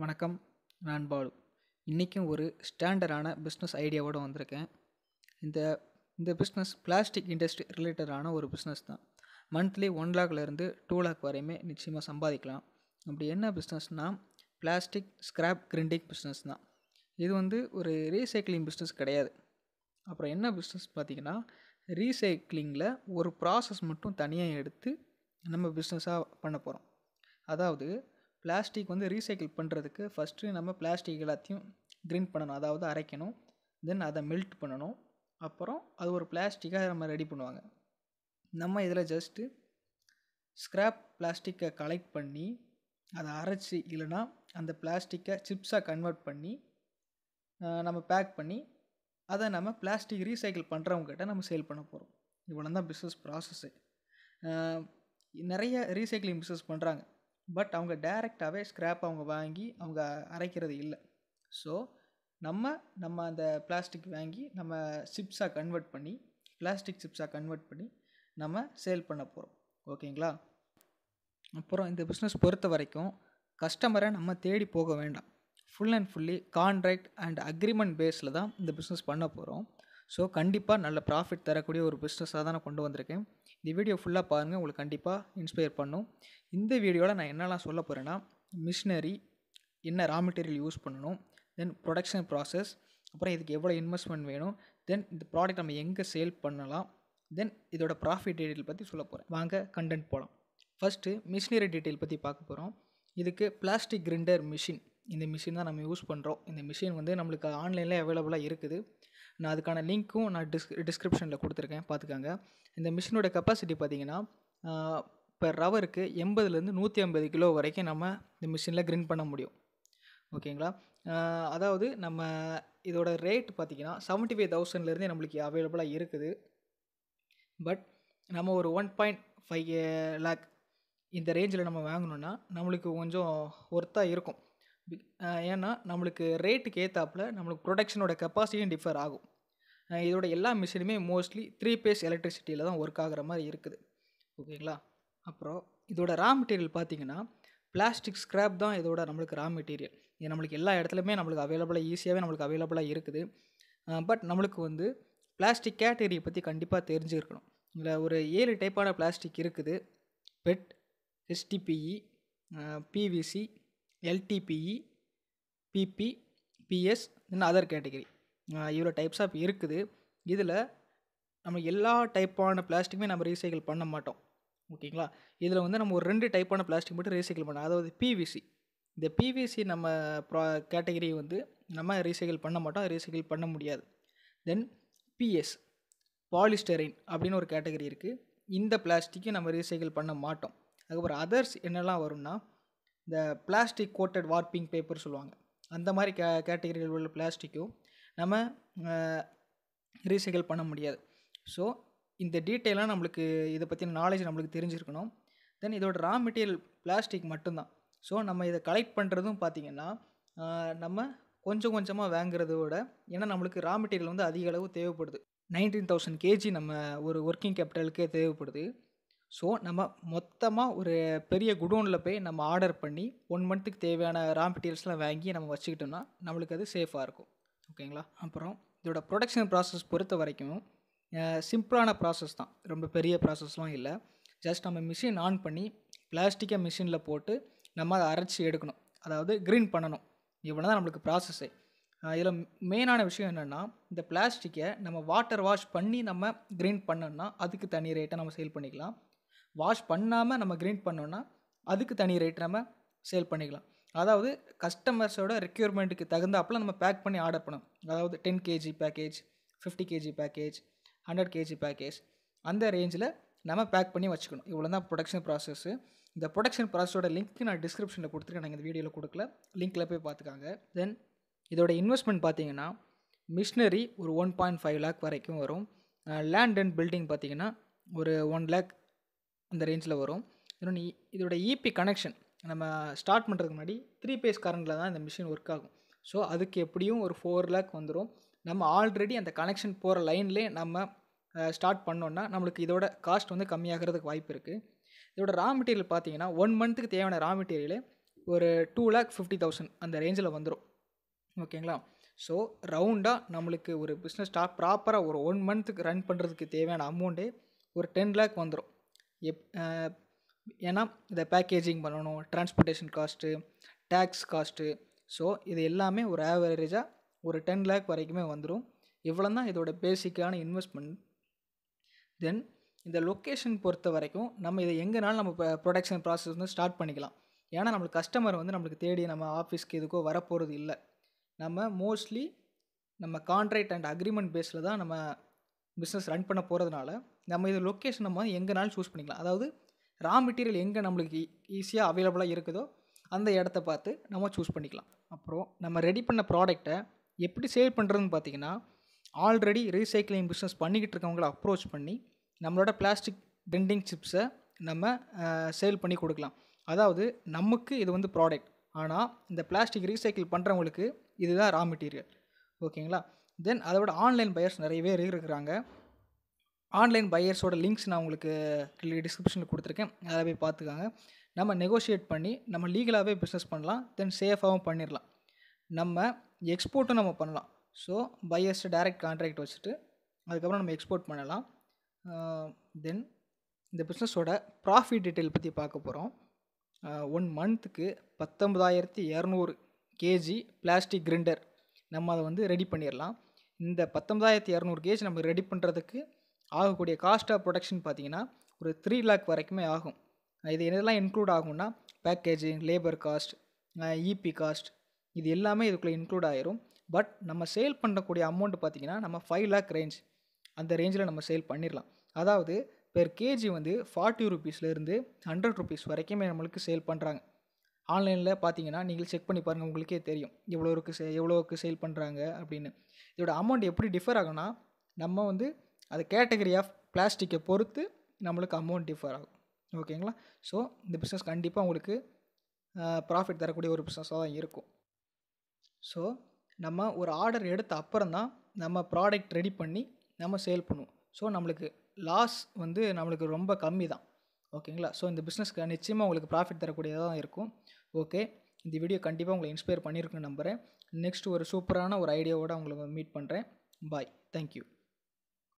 வணக்கம் நான் பாலு இன்றைக்கும் ஒரு ஸ்டாண்டர்டான பிஸ்னஸ் ஐடியாவோடு வந்திருக்கேன் இந்த இந்த பிஸ்னஸ் பிளாஸ்டிக் இண்டஸ்ட்ரி ரிலேட்டடான ஒரு பிஸ்னஸ் தான் மந்த்லி ஒன் லேக்லேருந்து டூ லேக் வரையுமே நிச்சயமாக சம்பாதிக்கலாம் அப்படி என்ன பிஸ்னஸ்னால் பிளாஸ்டிக் ஸ்கிராப் கிரிண்டிங் பிஸ்னஸ் தான் இது வந்து ஒரு ரீசைக்ளிங் பிஸ்னஸ் கிடையாது அப்புறம் என்ன பிஸ்னஸ் பார்த்திங்கன்னா ரீசைக்ளிங்கில் ஒரு ப்ராசஸ் மட்டும் தனியாக எடுத்து நம்ம பிஸ்னஸாக பண்ண போகிறோம் அதாவது பிளாஸ்டிக் வந்து ரீசைக்கிள் பண்ணுறதுக்கு ஃபஸ்ட்டு நம்ம பிளாஸ்டிக் எல்லாத்தையும் கிரிண்ட் பண்ணணும் அதாவது அரைக்கணும் தென் அதை மெல்ட் பண்ணணும் அப்புறம் அது ஒரு பிளாஸ்டிக்காக நம்ம ரெடி பண்ணுவாங்க நம்ம இதில் ஜஸ்ட்டு ஸ்க்ராப் பிளாஸ்டிக்கை கலெக்ட் பண்ணி அதை அரைச்சி இல்லைனா அந்த பிளாஸ்டிக்கை சிப்ஸாக கன்வெர்ட் பண்ணி நம்ம பேக் பண்ணி அதை நம்ம பிளாஸ்டிக் ரீசைக்கிள் பண்ணுறவங்ககிட்ட நம்ம சேல் பண்ண போகிறோம் இவ்வளோ தான் பிஸ்னஸ் ப்ராசஸ்ஸு நிறைய ரீசைக்ளிங் பிஸ்னஸ் பண்ணுறாங்க பட் அவங்க டைரெக்டாகவே ஸ்க்ராப் அவங்க வாங்கி அவங்க அரைக்கிறது இல்லை ஸோ நம்ம நம்ம அந்த பிளாஸ்டிக் வாங்கி நம்ம சிப்ஸாக கன்வெர்ட் பண்ணி பிளாஸ்டிக் சிப்ஸாக கன்வெர்ட் பண்ணி நம்ம சேல் பண்ண போகிறோம் ஓகேங்களா அப்புறம் இந்த பிஸ்னஸ் பொறுத்த வரைக்கும் கஸ்டமரை நம்ம தேடி போக வேண்டாம் full and fully contract and agreement பேஸில் தான் இந்த பிஸ்னஸ் பண்ண போகிறோம் ஸோ கண்டிப்பாக நல்ல ப்ராஃபிட் தரக்கூடிய ஒரு பிஸ்னஸாக தான் நான் கொண்டு வந்திருக்கேன் இந்த வீடியோ ஃபுல்லாக பாருங்கள் உங்களுக்கு கண்டிப்பாக இன்ஸ்பயர் பண்ணும் இந்த வீடியோவில் நான் என்னெல்லாம் சொல்ல போகிறேன்னா மிஷினரி என்ன ரா மெட்டீரியல் யூஸ் பண்ணணும் தென் ப்ரொடக்ஷன் ப்ராசஸ் அப்புறம் இதுக்கு எவ்வளோ இன்வெஸ்ட்மெண்ட் வேணும் தென் இந்த ப்ராடக்ட் நம்ம எங்கே சேல் பண்ணலாம் தென் இதோட ப்ராஃபிட் டீட்டெயில் பற்றி சொல்ல போகிறேன் வாங்க கண்டென்ட் போகலாம் ஃபஸ்ட்டு மிஷினரி டீட்டெயில் பற்றி பார்க்க போகிறோம் இதுக்கு பிளாஸ்டிக் கிரிண்டர் மிஷின் இந்த மிஷின் தான் நம்ம யூஸ் பண்ணுறோம் இந்த மிஷின் வந்து நம்மளுக்கு ஆன்லைனில் அவைலபிளாக இருக்குது நான் அதுக்கான லிங்க்கும் நான் டிஸ் டிஸ்கிரிப்ஷனில் கொடுத்துருக்கேன் பார்த்துக்காங்க இந்த மிஷினோட கெப்பாசிட்டி பார்த்திங்கன்னா பெர் ரவருக்கு எண்பதுலேருந்து நூற்றி ஐம்பது கிலோ வரைக்கும் நம்ம இந்த மிஷினில் கிரிண்ட் பண்ண முடியும் ஓகேங்களா அதாவது நம்ம இதோட ரேட் பார்த்திங்கன்னா செவன்ட்டி ஃபைவ் தௌசண்ட்லேருந்தே நம்மளுக்கு அவைலபிளாக இருக்குது பட் நம்ம ஒரு ஒன் பாயிண்ட் ஃபைவ் லேக் இந்த ரேஞ்சில் நம்ம வாங்கணுன்னா நம்மளுக்கு கொஞ்சம் ஒர்த்தாக இருக்கும் ஏன்னா நம்மளுக்கு ரேட்டுக்கு ஏற்றாப்புல நம்மளுக்கு ப்ரொடக்ஷனோட கெப்பாசிட்டியும் டிஃபர் ஆகும் இதோட எல்லா மிஷினுமே மோஸ்ட்லி த்ரீ பேஸ் எலக்ட்ரிசிட்டியில் தான் ஒர்க் ஆகிற மாதிரி இருக்குது ஓகேங்களா அப்புறம் இதோட ரா மெட்டீரியல் பார்த்திங்கன்னா பிளாஸ்டிக் ஸ்க்ராப் தான் இதோட நம்மளுக்கு ரா மெட்டீரியல் இது நம்மளுக்கு எல்லா இடத்துலையுமே நம்மளுக்கு அவைலபிளாக ஈஸியாகவே நம்மளுக்கு அவைலபிளாக இருக்குது பட் நம்மளுக்கு வந்து பிளாஸ்டிக் கேட்டகரியை பற்றி கண்டிப்பாக தெரிஞ்சுருக்கணும் இதில் ஒரு ஏழு டைப்பான பிளாஸ்டிக் இருக்குது PET HDPE PVC LDPE PP PS இன்னும் அதர் கேட்டகரி இவ்வளோ டைப்ஸ் ஆஃப் இருக்குது இதில் நம்ம எல்லா டைப்பான பிளாஸ்டிக்குமே நம்ம ரீசைக்கிள் பண்ண மாட்டோம் ஓகேங்களா இதில் வந்து நம்ம ஒரு ரெண்டு டைப்பான பிளாஸ்டிக் மட்டும் ரீசைக்கிள் பண்ணோம் அதாவது பிவிசி இந்த பிவிசி நம்ம ப்ரா கேட்டகரி வந்து நம்ம ரீசைக்கிள் பண்ண மாட்டோம் ரீசைக்கிள் பண்ண முடியாது தென் பிஎஸ் பாலிஸ்டரின் அப்படின்னு ஒரு கேட்டகரி இருக்குது இந்த பிளாஸ்டிக்கை நம்ம ரீசைக்கிள் பண்ண மாட்டோம் அதுக்கப்புறம் அதர்ஸ் என்னெல்லாம் வரும்னா இந்த பிளாஸ்டிக் கோட்டட் வார்ப்பிங் பேப்பர் சொல்லுவாங்க அந்த மாதிரி கே கேட்டகரியில் உள்ள பிளாஸ்டிக்கும் நம்ம ரீசைக்கிள் பண்ண முடியாது ஸோ இந்த டீட்டெயிலாக நம்மளுக்கு இதை பற்றின நாலேஜ் நம்மளுக்கு தெரிஞ்சிருக்கணும் தென் இதோட ரா மெட்டீரியல் பிளாஸ்டிக் மட்டும்தான் ஸோ நம்ம இதை கலெக்ட் பண்ணுறதும் பார்த்திங்கன்னா நம்ம கொஞ்சம் கொஞ்சமாக வாங்குறத விட ஏன்னா நம்மளுக்கு ரா மெட்டீரியல் வந்து அதிக அளவு தேவைப்படுது நைன்டீன் தௌசண்ட் கேஜி நம்ம ஒரு ஒர்க்கிங் கேபிட்டலுக்கே தேவைப்படுது ஸோ நம்ம மொத்தமாக ஒரு பெரிய குடோனில் போய் நம்ம ஆர்டர் பண்ணி ஒன் மந்த்துக்கு தேவையான ரா மெட்டீரியல்ஸ்லாம் வாங்கி நம்ம வச்சுக்கிட்டோம்னா நம்மளுக்கு அது சேஃபாக இருக்கும் ஓகேங்களா அப்புறம் இதோட ப்ரொடக்ஷன் ப்ராசஸ் பொறுத்த வரைக்கும் சிம்பிளான ப்ராசஸ் தான் ரொம்ப பெரிய ப்ராசஸ்லாம் இல்லை ஜஸ்ட் நம்ம மிஷின் ஆன் பண்ணி பிளாஸ்டிக்கை மிஷினில் போட்டு நம்ம அதை அரைச்சி எடுக்கணும் அதாவது க்ரீன் பண்ணணும் இவ்வளோ தான் நம்மளுக்கு ப்ராசஸ்ஸே இதில் மெயினான விஷயம் என்னென்னா இந்த பிளாஸ்டிக்கை நம்ம வாட்டர் வாஷ் பண்ணி நம்ம க்ரீன் பண்ணோம்னா அதுக்கு தனி ரேட்டை நம்ம சேல் பண்ணிக்கலாம் வாஷ் பண்ணாமல் நம்ம க்ரீன் பண்ணோன்னா அதுக்கு தனி ரேட் நம்ம சேல் பண்ணிக்கலாம் அதாவது கஸ்டமர்ஸோட ரெக்யூர்மெண்ட்டுக்கு தகுந்தாப்பில் நம்ம பேக் பண்ணி ஆர்டர் பண்ணணும் அதாவது ten KG package fifty KG package hundred KG package அந்த ரேஞ்சில் நம்ம பேக் பண்ணி வச்சுக்கணும் இவ்வளோ தான் ப்ரொடக்ஷன் ப்ராசஸ்ஸு இந்த ப்ரொடக்ஷன் ப்ராசஸோட லிங்க் நான் டிஸ்கிரிப்ஷனில் கொடுத்துருக்கேன் நான் இந்த வீடியோவில் கொடுக்கல லிங்க்கில் போய் பார்த்துக்காங்க தென் இதோட இன்வெஸ்ட்மெண்ட் பார்த்தீங்கன்னா மிஷினரி ஒரு ஒன் பாயிண்ட் ஃபைவ் லேக் வரைக்கும் வரும் லேண்ட் அண்ட் பில்டிங் பார்த்தீங்கன்னா ஒரு ஒன் லேக் அந்த ரேஞ்சில் வரும் இன்னொன்று இதோட இபி கனெக்ஷன் நம்ம ஸ்டார்ட் பண்ணுறதுக்கு முன்னாடி த்ரீ பேஸ் கரண்டில் தான் இந்த மிஷின் ஒர்க் ஆகும் ஸோ அதுக்கு எப்படியும் ஒரு ஃபோர் லேக் வந்துடும் நம்ம ஆல்ரெடி அந்த கனெக்ஷன் போகிற லைன்லேயே நம்ம ஸ்டார்ட் பண்ணோன்னா நம்மளுக்கு இதோட காஸ்ட் வந்து கம்மியாகிறதுக்கு வாய்ப்பு இருக்குது இதோட ரா மெட்டீரியல் பார்த்தீங்கன்னா ஒன் மந்த்துக்கு தேவையான ரா மெட்டீரியல் ஒரு டூ லேக் ஃபிஃப்டி தௌசண்ட் அந்த ரேஞ்சில் வந்துடும் ஓகேங்களா ஸோ ரவுண்டாக நம்மளுக்கு ஒரு பிஸ்னஸ் ஸ்டார்ட் ப்ராப்பராக ஒரு ஒன் மந்த்துக்கு ரன் பண்ணுறதுக்கு தேவையான அமௌண்ட்டே ஒரு டென் லேக் வந்துடும் எப் அஹ், ஏன்னா இதை பேக்கேஜிங் பண்ணணும் transportation cost tax cost so இது எல்லாமே ஒரு ஆவரேஜாக ஒரு டென் லேக் வரைக்குமே வந்துடும் இவ்வளோ தான் இதோட பேசிக்கான இன்வெஸ்ட்மெண்ட் தென் இந்த லொக்கேஷன் பொறுத்த வரைக்கும் நம்ம இதை எங்கேனாலும் நம்ம ப்ரொடக்ஷன் ப்ராசஸ் வந்து ஸ்டார்ட் பண்ணிக்கலாம் ஏன்னா நம்மளுக்கு கஸ்டமர் வந்து நம்மளுக்கு தேடி நம்ம ஆஃபீஸ்க்கு எதுக்கோ வரப்போகிறது இல்லை நம்ம மோஸ்ட்லி நம்ம கான்ட்ராக்ட் அண்ட் அக்ரிமெண்ட் பேஸில் தான் நம்ம பிஸ்னஸ் ரன் பண்ண போகிறதுனால நம்ம இது லொக்கேஷன் நம்ம வந்து எங்கேனாலும் சூஸ் பண்ணிக்கலாம் அதாவது ரா மெட்டீரியல் எங்கே நம்மளுக்கு ஈஸியாக அவைலபிளாக இருக்குதோ அந்த இடத்த பார்த்து நம்ம சூஸ் பண்ணிக்கலாம் அப்புறம் நம்ம ரெடி பண்ண ப்ராடக்ட்டை எப்படி சேல் பண்ணுறதுன்னு பார்த்தீங்கன்னா ஆல்ரெடி ரீசைக்ளிங் பிஸ்னஸ் பண்ணிக்கிட்டு இருக்கவங்கள அப்ரோச் பண்ணி நம்மளோட பிளாஸ்டிக் பெண்டிங் சிப்ஸை நம்ம சேல் பண்ணி கொடுக்கலாம் அதாவது நமக்கு இது வந்து ப்ராடக்ட் ஆனால் இந்த பிளாஸ்டிக் ரீசைக்கிள் பண்ணுறவங்களுக்கு இதுதான் ரா மெட்டீரியல் ஓகேங்களா தென் அதை விட ஆன்லைன் பையர்ஸ் நிறைய பேர் இருக்கிறாங்க ஆன்லைன் பையர்ஸோட லிங்க்ஸ் நான் உங்களுக்கு டிஸ்கிரிப்ஷனில் கொடுத்துருக்கேன் அதை போய் பார்த்துக்காங்க நம்ம நெகோஷியேட் பண்ணி நம்ம லீகலாகவே பிஸ்னஸ் பண்ணலாம் தென் சேஃபாகவும் பண்ணிடலாம் நம்ம எக்ஸ்போர்ட்டும் நம்ம பண்ணலாம் ஸோ பையர்ஸ்ட்டு டைரக்ட் கான்ட்ராக்ட் வச்சுட்டு அதுக்கப்புறம் நம்ம எக்ஸ்போர்ட் பண்ணலாம் தென் இந்த பிஸ்னஸோட ப்ராஃபிட் டீட்டெயில் பற்றி பார்க்க போகிறோம் ஒன் மந்த்துக்கு பத்தொன்பதாயிரத்தி இரநூறு கேஜி பிளாஸ்டிக் கிரிண்டர் நம்ம அதை வந்து ரெடி பண்ணிடலாம் இந்த பத்தொன்பதாயிரத்தி இரநூறு கேஜி நம்ம ரெடி பண்ணுறதுக்கு ஆகக்கூடிய காஸ்ட் ஆஃப் ப்ரொடக்ஷன் பார்த்தீங்கன்னா ஒரு த்ரீ லேக் வரைக்குமே ஆகும் இது என்னெல்லாம் இன்க்ளூட் ஆகும்னா packaging labour cost EB cost இது எல்லாமே இதுக்குள்ளே இன்க்ளூட் ஆயிரும் பட் நம்ம சேல் பண்ணக்கூடிய அமௌண்ட் பார்த்தீங்கன்னா நம்ம ஃபைவ் லேக் ரேஞ்ச் அந்த ரேஞ்சில் நம்ம சேல் பண்ணிடலாம் அதாவது பெர் கேஜி வந்து ஃபார்ட்டி ருபீஸ்லேருந்து ஹண்ட்ரட் ருபீஸ் வரைக்குமே நம்மளுக்கு சேல் பண்ணுறாங்க ஆன்லைனில் பார்த்தீங்கன்னா நீங்கள் செக் பண்ணி பாருங்கள் உங்களுக்கே தெரியும் எவ்வளோருக்கு சே எவ்வளோக்கு சேல் பண்ணுறாங்க அப்படின்னு இதோட அமௌண்ட் எப்படி டிஃபர் ஆகும்னா நம்ம வந்து அது கேட்டகரி ஆஃப் பிளாஸ்டிக்கை பொறுத்து நம்மளுக்கு அமௌண்ட் டிஃபர் ஆகும் ஓகேங்களா ஸோ இந்த பிஸ்னஸ் கண்டிப்பாக உங்களுக்கு ப்ராஃபிட் தரக்கூடிய ஒரு பிஸ்னஸாக தான் இருக்கும் ஸோ நம்ம ஒரு ஆர்டர் எடுத்த அப்புறம் தான் நம்ம ப்ராடக்ட் ரெடி பண்ணி நம்ம சேல் பண்ணுவோம் ஸோ நம்மளுக்கு லாஸ் வந்து நம்மளுக்கு ரொம்ப கம்மி தான் ஓகேங்களா ஸோ இந்த பிஸ்னஸ்க்கு நிச்சயமாக உங்களுக்கு ப்ராஃபிட் தரக்கூடியதாக தான் இருக்கும் ஓகே இந்த வீடியோ கண்டிப்பாக உங்களை இன்ஸ்பயர் பண்ணியிருக்குன்னு நம்புகிறேன் நெக்ஸ்ட் ஒரு சூப்பரான ஒரு ஐடியாவோட உங்களுக்கு மீட் பண்ணுறேன் பாய் தேங்க்யூ